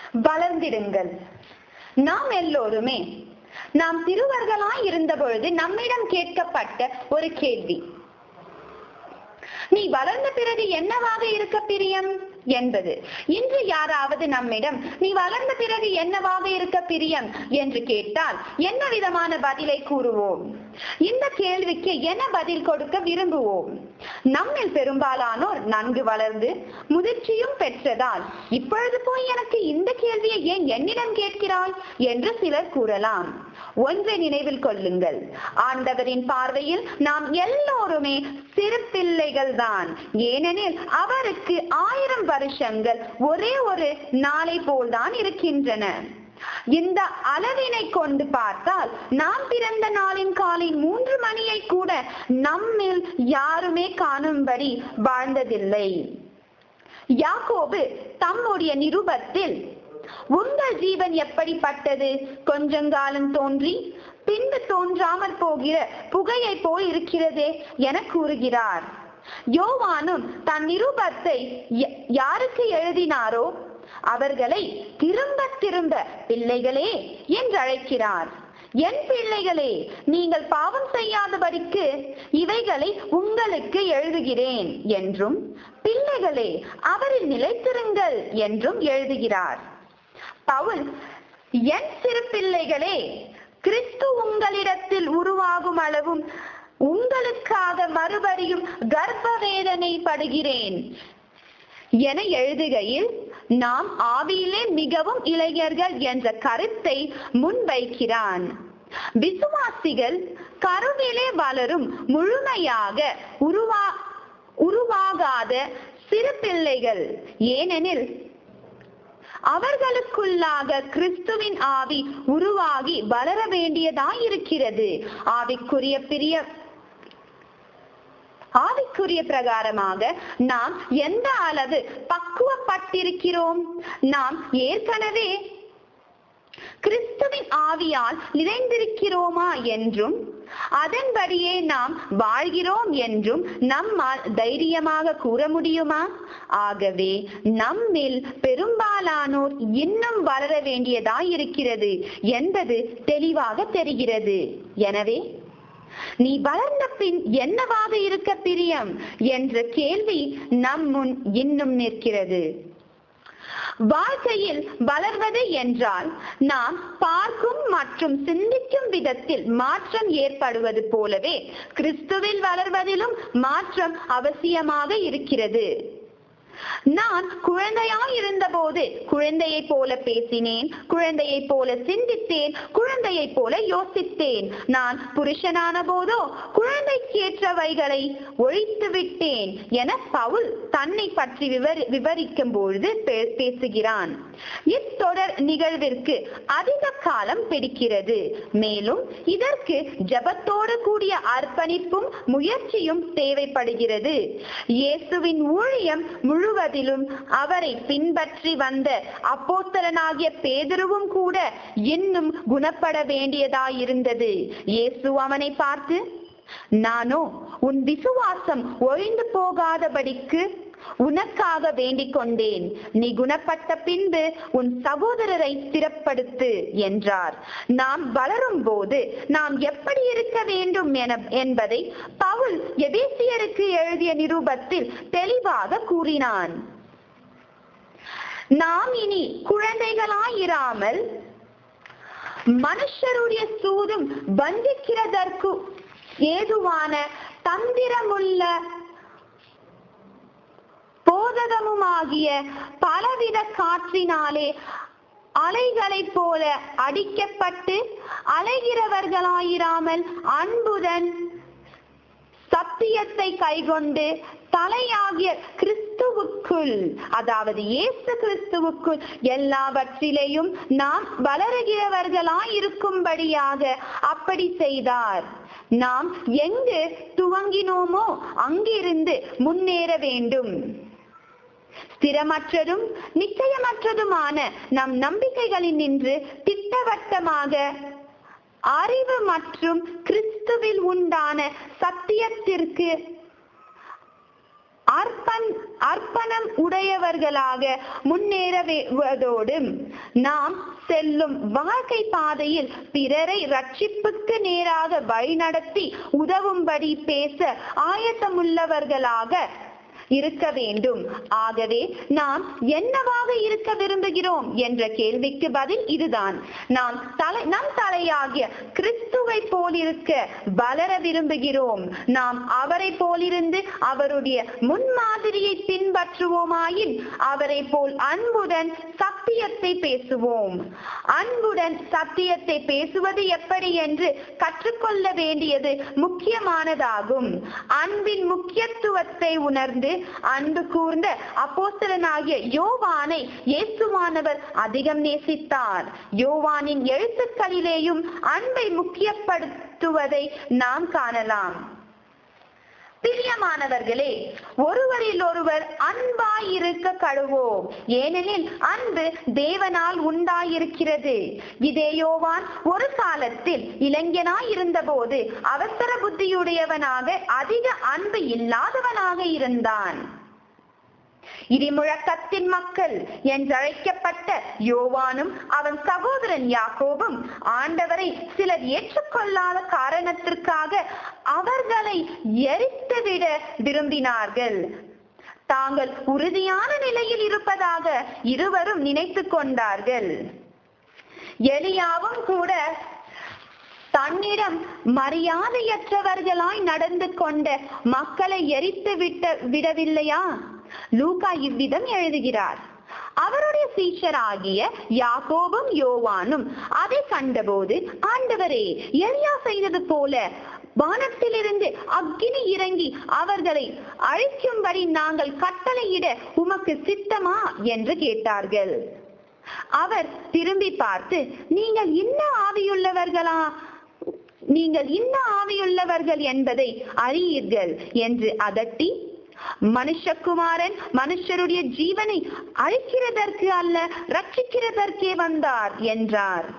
வளர்ந்திடுங்கள் நாம் எல்லோருமே நாம் சிறுவர்களாய் இருந்த பொழுது நம்மிடம் கேட்கப்பட்ட ஒரு கேள்வி நீ வளர்ந்த பிறகு என்னவாக இருக்க பிரியம் என்பது இன்று யாராவது நம்மிடம் நீ வளர்ந்த பிறகு என்னவாக இருக்க பிரியம் என்று கேட்டால் என்ன விதமான பதிலை கூறுவோம் இந்த கேள்விக்கு என்ன பதில் கொடுக்க விரும்புவோம் நம்மில் பெரும்பாலானோர் நன்கு வளர்ந்து முதிர்ச்சியும் பெற்றதால் இப்பொழுது போய் எனக்கு இந்த கேள்வியை ஏன் என்னிடம் கேட்கிறாய் என்று சிலர் கூறலாம் ஒன்றை நினைவில் கொள்ளுங்கள் ஆண்டவரின் பார்வையில் நாம் எல்லோருமே சிறு பிள்ளைகள் தான் ஏனெனில் அவருக்கு ஆயிரம் வருஷங்கள் ஒரே ஒரு நாளை போல்தான் இருக்கின்றன இந்த அளவினை கொண்டு பார்த்தால் நாம் பிறந்த நாளின் காலை மூன்று மணியை கூட நம்மில் யாருமே காணும்படி வாழ்ந்ததில்லை யாக்கோபு தம்முடைய நிருபத்தில் உங்கள் ஜீவன் எப்படிப்பட்டது கொஞ்சங்காலம் தோன்றி பின்பு தோன்றாமற் போகிற புகையை போல் இருக்கிறதே என கூறுகிறார் யோவானும் தன் நிருபத்தை ய- யாருக்கு எழுதினாரோ அவர்களை திரும்ப திரும்ப பிள்ளைகளே என்று அழைக்கிறார் என் பிள்ளைகளே நீங்கள் பாவம் செய்யாதபடிக்கு இவைகளை உங்களுக்கு எழுதுகிறேன் என்றும் பிள்ளைகளே அவரில் நிலைத்திருங்கள் என்றும் எழுதுகிறார் பவுல் என் சிறு பிள்ளைகளே கிறிஸ்து உங்களிடத்தில் உருவாகும் அளவும் உங்களுக்காக மறுபடியும் கர்ப்ப வேதனை படுகிறேன் என எழுதுகையில் நாம் ஆவியிலே மிகவும் இளைஞர்கள் என்ற கருத்தை முன்வைக்கிறான் விசுவாசிகள் கருவிலே வளரும் முழுமையாக உருவா உருவாகாத சிறு பிள்ளைகள் ஏனெனில் அவர்களுக்குள்ளாக கிறிஸ்துவின் ஆவி உருவாகி வளர வேண்டியதாயிருக்கிறது ஆவிக்குரிய பிரிய ஆவிக்குரிய பிரகாரமாக நாம் எந்த அளவு பக்குவப்பட்டிருக்கிறோம் நாம் ஏற்கனவே கிறிஸ்துவின் ஆவியால் நிறைந்திருக்கிறோமா என்றும் அதன்படியே நாம் வாழ்கிறோம் என்றும் நம்மால் தைரியமாக கூற முடியுமா ஆகவே நம்மில் பெரும்பாலானோர் இன்னும் வளர வேண்டியதாயிருக்கிறது என்பது தெளிவாக தெரிகிறது எனவே நீ வளர்ந்த பின் என்னவாக இருக்க பிரியம் என்ற கேள்வி நம் முன் இன்னும் நிற்கிறது வாழ்க்கையில் வளர்வது என்றால் நாம் பார்க்கும் மற்றும் சிந்திக்கும் விதத்தில் மாற்றம் ஏற்படுவது போலவே கிறிஸ்துவில் வளர்வதிலும் மாற்றம் அவசியமாக இருக்கிறது நான் குழந்தையாய் இருந்தபோது குழந்தையைப் போல பேசினேன் குழந்தையைப் போல சிந்தித்தேன் குழந்தையைப் போல யோசித்தேன் நான் புருஷனான போதோ குழந்தைக்கேற்றவைகளை ஒழித்து விட்டேன் என பவுல் தன்னை பற்றி விவரி விவரிக்கும் பொழுது பே- பேசுகிறான் இத்தொடர் நிகழ்விற்கு அதிக காலம் பிடிக்கிறது மேலும் இதற்கு ஜபத்தோடு கூடிய அர்ப்பணிப்பும் முயற்சியும் தேவைப்படுகிறது இயேசுவின் ஊழியம் முழுவதிலும் அவரை பின்பற்றி வந்த அப்போஸ்தலனாகிய பேதுருவும் கூட இன்னும் குணப்பட வேண்டியதாயிருந்தது இயேசு அவனை பார்த்து நானோ உன் விசுவாசம் ஒழிந்து போகாதபடிக்கு உனக்காக வேண்டிக் கொண்டேன் நீ குணப்பட்ட பின்பு உன் சகோதரரை ஸ்திரப்படுத்து என்றார் நாம் வளரும் போது நாம் எப்படி இருக்க வேண்டும் என என்பதை பவுல் எபேசியருக்கு எழுதிய நிருபத்தில் தெளிவாக கூறினான் நாம் இனி குழந்தைகளாயிராமல் மனுஷருடைய சூதும் வஞ்சிக்கிறதற்கு ஏதுவான தந்திரமுள்ள போதகமுமாகிய பலவித காற்றினாலே அலைகளைப் போல அடிக்கப்பட்டு அலைகிறவர்களாயிராமல் அன்புடன் சத்தியத்தை கைக்கொண்டு தலையாகிய கிறிஸ்துவுக்குள் அதாவது இயேசு கிறிஸ்துவுக்குள் எல்லாவற்றிலேயும் நாம் வளருகிறவர்களாய் இருக்கும்படியாக அப்படி செய்தார் நாம் எங்கு துவங்கினோமோ அங்கிருந்து முன்னேற வேண்டும் ஸ்திரமற்றதும் நிச்சயமற்றதுமான நம் நம்பிக்கைகளில் நின்று திட்டவட்டமாக அறிவு மற்றும் கிறிஸ்துவில் உண்டான சத்தியத்திற்கு அர்ப்பன் அர்ப்பணம் உடையவர்களாக முன்னேறுவதோடு நாம் செல்லும் வாழ்க்கை பாதையில் பிறரை ரட்சிப்புக்கு நேராக வழிநடத்தி உதவும்படி பேச ஆயத்தமுள்ளவர்களாக இருக்க வேண்டும் ஆகவே நாம் என்னவாக இருக்க விரும்புகிறோம் என்ற கேள்விக்கு பதில் இதுதான் நாம் தலை நம் தலையாகிய கிறிஸ்துவை போலிருக்க வளர விரும்புகிறோம் நாம் அவரை போலிருந்து அவருடைய முன்மாதிரியை பின்பற்றுவோமாயின் அவரை போல் அன்புடன் சத்தியத்தை பேசுவோம் அன்புடன் சத்தியத்தை பேசுவது எப்படி என்று கற்றுக்கொள்ள வேண்டியது முக்கியமானதாகும் அன்பின் முக்கியத்துவத்தை உணர்ந்து அன்பு கூர்ந்த அப்போஸ்தலனாகிய யோவானை இயேசுவானவர் அதிகம் நேசித்தார் யோவானின் எழுத்துக்களிலேயும் அன்பை முக்கியப்படுத்துவதை நாம் காணலாம் பிரியமானவர்களே ஒருவரில் ஒருவர் அன்பாயிருக்க கழுவோம் ஏனெனில் அன்பு தேவனால் உண்டாயிருக்கிறது இதே யோவான் ஒரு காலத்தில் இளைஞனாய் இருந்தபோது அவசர புத்தியுடையவனாக அதிக அன்பு இல்லாதவனாக இருந்தான் இடிமுழக்கத்தின் மக்கள் என்றழைக்கப்பட்ட யோவானும் அவன் சகோதரன் யாக்கோபும் ஆண்டவரை சிலர் ஏற்றுக்கொள்ளாத காரணத்திற்காக அவர்களை எரித்துவிட விரும்பினார்கள் தாங்கள் உறுதியான நிலையில் இருப்பதாக இருவரும் நினைத்துக் கொண்டார்கள் எலியாவும் கூட தன்னிடம் மரியாதையற்றவர்களாய் நடந்து கொண்ட மக்களை எரித்து விட்ட விடவில்லையா லூகா இவ்விதம் எழுதுகிறார் அவருடைய சீஷராகிய யாக்கோபும் யோவானும் அதை கண்டபோது ஆண்டவரே எலியா செய்தது போல வானத்திலிருந்து அக்கினி இறங்கி அவர்களை அழிக்கும்படி நாங்கள் கட்டளையிட உமக்கு சித்தமா என்று கேட்டார்கள் அவர் திரும்பி பார்த்து நீங்கள் இன்ன ஆவியுள்ளவர்களா நீங்கள் இன்ன ஆவியுள்ளவர்கள் என்பதை அறியீர்கள் என்று அதட்டி மனுஷகுமாரன் மனுஷருடைய ஜீவனை அழிக்கிறதற்கு அல்ல ரட்சிக்கிறதற்கே வந்தார் என்றார்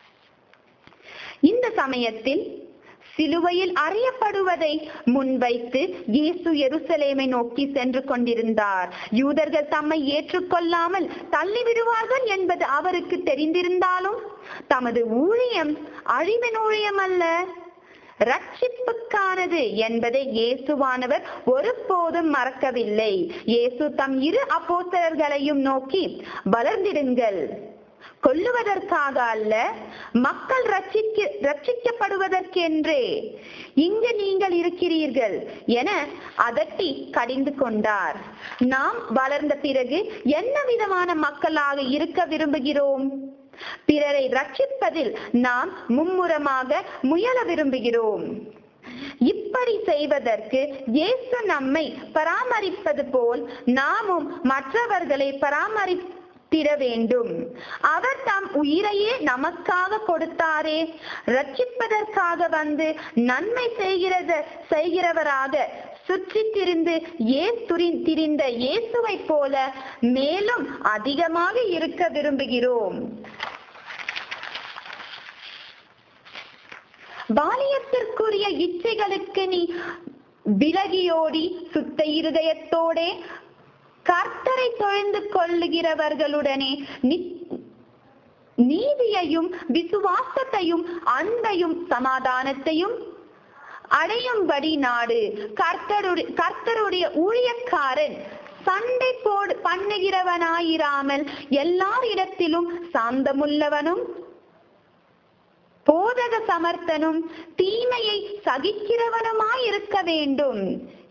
இந்த சமயத்தில் சிலுவையில் அறியப்படுவதை முன்வைத்து இயேசு எருசலேமை நோக்கி சென்று கொண்டிருந்தார் யூதர்கள் தம்மை ஏற்றுக்கொள்ளாமல் தள்ளிவிடுவார்கள் என்பது அவருக்கு தெரிந்திருந்தாலும் தமது ஊழியம் அழிவின் ஊழியம் அல்ல ரட்சிப்புக்கானது என்பதை இயேசுவானவர் ஒருபோதும் மறக்கவில்லை இயேசு தம் இரு அப்போஸ்தலர்களையும் நோக்கி வளர்ந்திடுங்கள் கொல்லுவதற்காக அல்ல மக்கள் ரட்சிக்க ரட்சிக்கப்படுவதற்கென்றே இங்கு நீங்கள் இருக்கிறீர்கள் என அதட்டி கடிந்து கொண்டார் நாம் வளர்ந்த பிறகு என்ன விதமான மக்களாக இருக்க விரும்புகிறோம் பிறரை ரட்சிப்பதில் நாம் மும்முரமாக முயல விரும்புகிறோம் இப்படி செய்வதற்கு இயேசு நம்மை பராமரிப்பது போல் நாமும் மற்றவர்களை பராமரித்திட வேண்டும் அவர் தம் உயிரையே நமக்காக கொடுத்தாரே ரட்சிப்பதற்காக வந்து நன்மை செய்கிறத செய்கிறவராக சுற்றி திரிந்து ஏ துரி திரிந்த இயேசுவை போல மேலும் அதிகமாக இருக்க விரும்புகிறோம் பாலியத்திற்குரிய இச்சைகளுக்கு நீ விலகியோடி சுத்த இருதயத்தோடே கர்த்தரை தொழுந்து கொள்ளுகிறவர்களுடனே நி- நீதியையும் விசுவாசத்தையும் அன்பையும் சமாதானத்தையும் அடையும்படி நாடு கர்த்தருடைய கர்த்தருடைய ஊழியக்காரன் சண்டை போடு பண்ணுகிறவனாயிராமல் எல்லாரிடத்திலும் சாந்தமுள்ளவனும் போதக சமர்த்தனும் தீமையை சகிக்கிறவனுமாயிருக்க வேண்டும்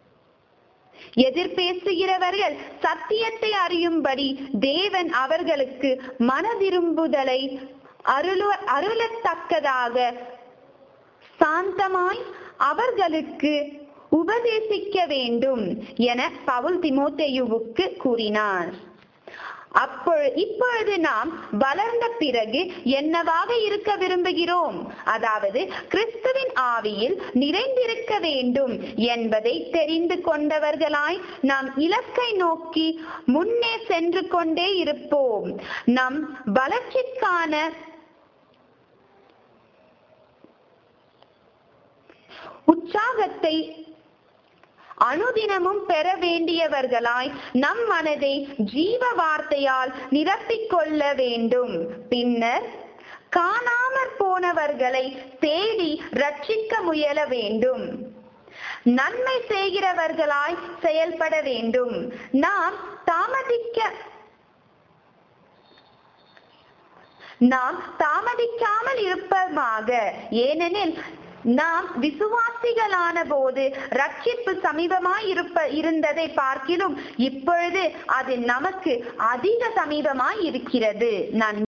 எதிர்பேசுகிறவர்கள் சத்தியத்தை அறியும்படி தேவன் அவர்களுக்கு மனதிரும்புதலை அருள அருளத்தக்கதாக சாந்தமாய் அவர்களுக்கு உபதேசிக்க வேண்டும் என பவுல் திமோத்தேயுவுக்கு கூறினார் அப்பொழு இப்பொழுது நாம் வளர்ந்த பிறகு என்னவாக இருக்க விரும்புகிறோம் அதாவது கிறிஸ்துவின் ஆவியில் நிறைந்திருக்க வேண்டும் என்பதை தெரிந்து கொண்டவர்களாய் நாம் இலக்கை நோக்கி முன்னே சென்று கொண்டே இருப்போம் நம் வளர்ச்சிக்கான உற்சாகத்தை அனுதினமும் பெற வேண்டியவர்களாய் நம் மனதை ஜீவ வார்த்தையால் நிரப்பிக் கொள்ள வேண்டும் பின்னர் காணாமற் போனவர்களை தேடி ரட்சிக்க முயல வேண்டும் நன்மை செய்கிறவர்களாய் செயல்பட வேண்டும் நாம் தாமதிக்க நாம் தாமதிக்காமல் இருப்பதாக ஏனெனில் நாம் விசுவாசிகளான போது ரட்சிப்பு சமீபமாய் இருப்ப இருந்ததை பார்க்கிலும் இப்பொழுது அது நமக்கு அதிக சமீபமாய் இருக்கிறது நன்றி